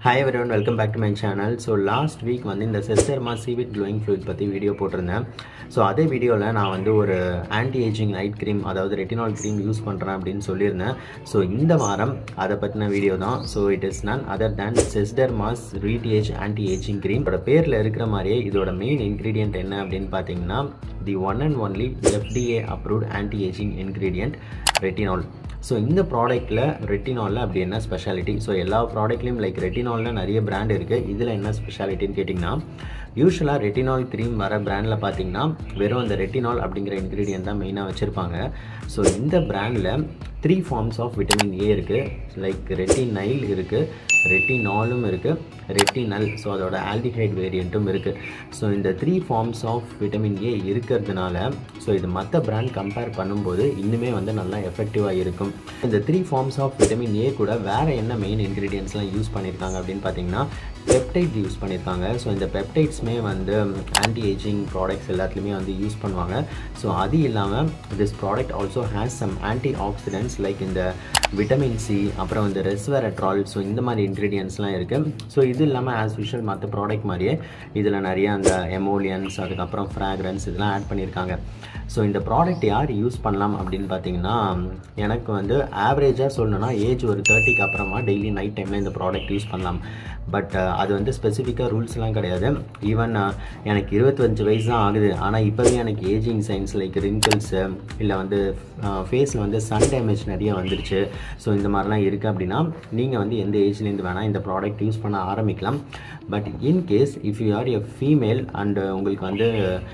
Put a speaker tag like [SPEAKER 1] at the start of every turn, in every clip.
[SPEAKER 1] hi everyone welcome back to my channel so last week வந்து இந்த செஸ்டர்மா seaweed glowing fluid பற்றி video போட்டிருந்தேன் ஸோ அதே வீடியோவில் நான் வந்து ஒரு ஆன்டி ஏஜிங் நைட் க்ரீம் அதாவது ரெட்டினால் க்ரீம் யூஸ் பண்ணுறேன் அப்படின்னு சொல்லியிருந்தேன் ஸோ இந்த வாரம் அதை பற்றின வீடியோ தான் so it is none other than செஸ்டர்மாஸ் ரீடிஏஜ் ஆன்டி ஏஜிங் க்ரீம் இதோட பேரில் இருக்கிற மாதிரியே இதோட மெயின் இன்க்ரீடியன்ட் என்ன அப்படின்னு பார்த்தீங்கன்னா the one and only FDA approved anti ageing ingredient retinol so இந்த ப்ராடக்ட்டில் ரெட்டினாலில் அப்படி என்ன ஸ்பெஷாலிட்டி ஸோ எல்லா ப்ராடக்ட்லேயும் லைக் ரெட்டினாலில் நிறைய பிராண்ட் இருக்குது இதில் என்ன ஸ்பெஷாலிட்டின்னு கேட்டிங்கன்னா யூஸ்வலாக ரெட்டினால் க்ரீம் வர பிராண்டில் பார்த்தீங்கன்னா வெறும் அந்த ரெட்டினால் அப்படிங்கிற இன்க்ரீடியன்ட் தான் மெயினாக வச்சுருப்பாங்க ஸோ இந்த பிராண்டில் three forms of vitamin A இருக்குது லைக் ரெட்டினைல் இருக்குது ரெட்டினாலும் இருக்குது ரெட்டினல் ஸோ அதோட ஆல்டிஹைட் வேரியண்ட்டும் இருக்குது ஸோ இந்த three forms of vitamin A இருக்கிறதுனால ஸோ இது மற்ற பிராண்ட் கம்பேர் பண்ணும்போது இன்னுமே வந்து நல்லா எஃபெக்டிவாக இருக்கும் இந்த three forms of vitamin A கூட வேறு என்ன மெயின் இன்க்ரீடியன்ஸ்லாம் யூஸ் பண்ணியிருக்காங்க அப்படின்னு பார்த்தீங்கன்னா பெப்டைட் யூஸ் பண்ணியிருக்காங்க ஸோ இந்த பெப்டைட்ஸுமே வந்து ஆன்டி ஏஜிங் ப்ராடக்ட்ஸ் எல்லாத்துலேயுமே வந்து யூஸ் பண்ணுவாங்க ஸோ அது இல்லாமல் this product also has some antioxidants like இந்த விட்டமின் சி அப்புறம் இந்த ரெஸ்வெரட்ரால் ஸோ இந்த மாதிரி இன்க்ரீடியன்ஸ்லாம் இருக்குது ஸோ இது இல்லாமல் ஆஸ் யூஷுவல் மற்ற ப்ராடக்ட் மாதிரியே இதில் நிறைய அந்த எமோலியன்ஸ் அதுக்கப்புறம் ஃப்ராக்ரன்ஸ் இதெல்லாம் ஆட் பண்ணியிருக்காங்க ஸோ இந்த ப்ராடக்ட் யார் யூஸ் பண்ணலாம் அப்படின்னு பார்த்தீங்கன்னா எனக்கு வந்து ஆவரேஜாக சொல்லணும்னா ஏஜ் ஒரு தேர்ட்டிக்கு அப்புறமா டெய்லி நைட் டைமில் இந்த ப்ராடக்ட் யூஸ் பண்ணலாம் பட் அது வந்து ஸ்பெசிஃபிக்காக ரூல்ஸ்லாம் கிடையாது ஈவன் எனக்கு இருபத்தஞ்சு வயசு தான் ஆகுது ஆனால் இப்போவே எனக்கு ஏஜிங் சைன்ஸ் லைக் ரிங்கிள்ஸு இல்லை வந்து ஃபேஸில் வந்து சன் டேமேஜ் நிறைய வந்துருச்சு ஸோ இந்த மாதிரிலாம் இருக்குது அப்படின்னா நீங்கள் வந்து எந்த ஏஜ்லேருந்து வேணால் இந்த ப்ராடக்ட் யூஸ் பண்ண ஆரம்பிக்கலாம் but in case if you are a female and உங்களுக்கு வந்து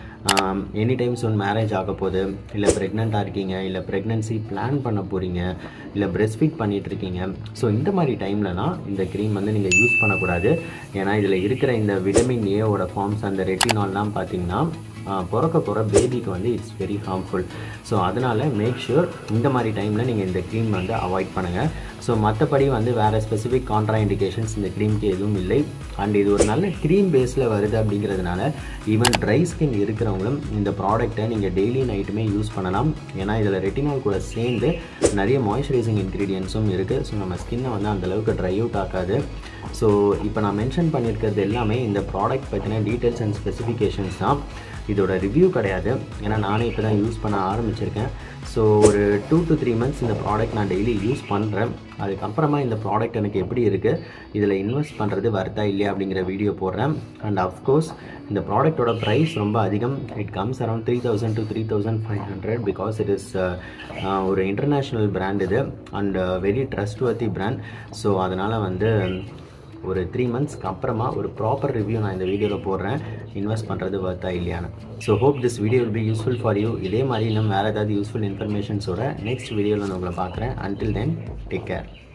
[SPEAKER 1] எனி டைம் சோன் மேரேஜ் ஆக போகுது இல்லை ப்ரெக்னெண்ட்டாக இருக்கீங்க இல்லை ப்ரெக்னென்சி பிளான் பண்ண போகிறீங்க இல்லை பிரெஸ்ட் ஃபீட் பண்ணிகிட்டு இருக்கீங்க ஸோ இந்த மாதிரி டைம்லலாம் இந்த க்ரீம் வந்து நீங்கள் யூஸ் பண்ணக்கூடாது ஏன்னா இதில் இருக்கிற இந்த விட்டமின் ஏவோட ஃபார்ம்ஸ் அந்த ரெட்டினால்லாம் பார்த்தீங்கன்னா பிறக்க போகிற பேபிக்கு வந்து இட்ஸ் வெரி ஹார்ம்ஃபுல் ஸோ அதனால் மேக் ஷூர் இந்த மாதிரி டைமில் நீங்கள் இந்த க்ரீம் வந்து அவாய்ட் பண்ணுங்கள் ஸோ மற்றபடி வந்து வேறு ஸ்பெசிஃபிக் கான்ட்ரா இண்டிகேஷன்ஸ் இந்த க்ரீம்க்கு எதுவும் இல்லை அண்ட் இது ஒரு நல்ல க்ரீம் பேஸில் வருது அப்படிங்கிறதுனால ஈவன் ட்ரை ஸ்கின் இருக்கிறவங்களும் இந்த ப்ராடக்ட்டை நீங்கள் டெய்லி நைட்டுமே யூஸ் பண்ணலாம் ஏன்னா இதில் ரெட்டினால் கூட சேர்ந்து நிறைய மாய்ஸ்சரைசிங் இன்க்ரீடியன்ஸும் இருக்குது ஸோ நம்ம ஸ்கின்னை வந்து அந்தளவுக்கு ட்ரை அவுட் ஆக்காது ஸோ இப்போ நான் மென்ஷன் பண்ணியிருக்கிறது எல்லாமே இந்த ப்ராடக்ட் பற்றின டீட்டெயில்ஸ் அண்ட் ஸ்பெசிஃபிகேஷன்ஸ் தான் இதோட ரிவ்யூ கிடையாது ஏன்னா நானே இப்போ தான் யூஸ் பண்ண ஆரம்பிச்சிருக்கேன் ஸோ ஒரு டூ டு த்ரீ மந்த்ஸ் இந்த ப்ராடக்ட் நான் டெய்லி யூஸ் பண்ணுறேன் அதுக்கப்புறமா இந்த ப்ராடக்ட் எனக்கு எப்படி இருக்குது இதில் இன்வெஸ்ட் பண்ணுறது வருதா இல்லையா அப்படிங்கிற வீடியோ போடுறேன் அண்ட் அஃப்கோர்ஸ் இந்த ப்ராடக்ட்டோட ப்ரைஸ் ரொம்ப அதிகம் it comes around three thousand to three thousand five hundred because it is ஒரு இன்டர்நேஷ்னல் பிராண்ட் இது and very trustworthy brand so அதனால் வந்து ஒரு த்ரீ மந்த்ஸ்க்கு அப்புறமா ஒரு ப்ராப்பர் ரிவ்யூ நான் இந்த வீடியோவில் போடுறேன் இன்வெஸ்ட் பண்ணுறது வர்த்தா இல்லையான்னு so hope this video will be useful for you இதே மாதிரி இன்னும் வேறு ஏதாவது யூஸ்ஃபுல் இன்ஃபர்மேஷன்ஸோட நெக்ஸ்ட் வீடியோவில் நான் உங்களை பார்க்குறேன் அன்டில் தென் டேக் கேர்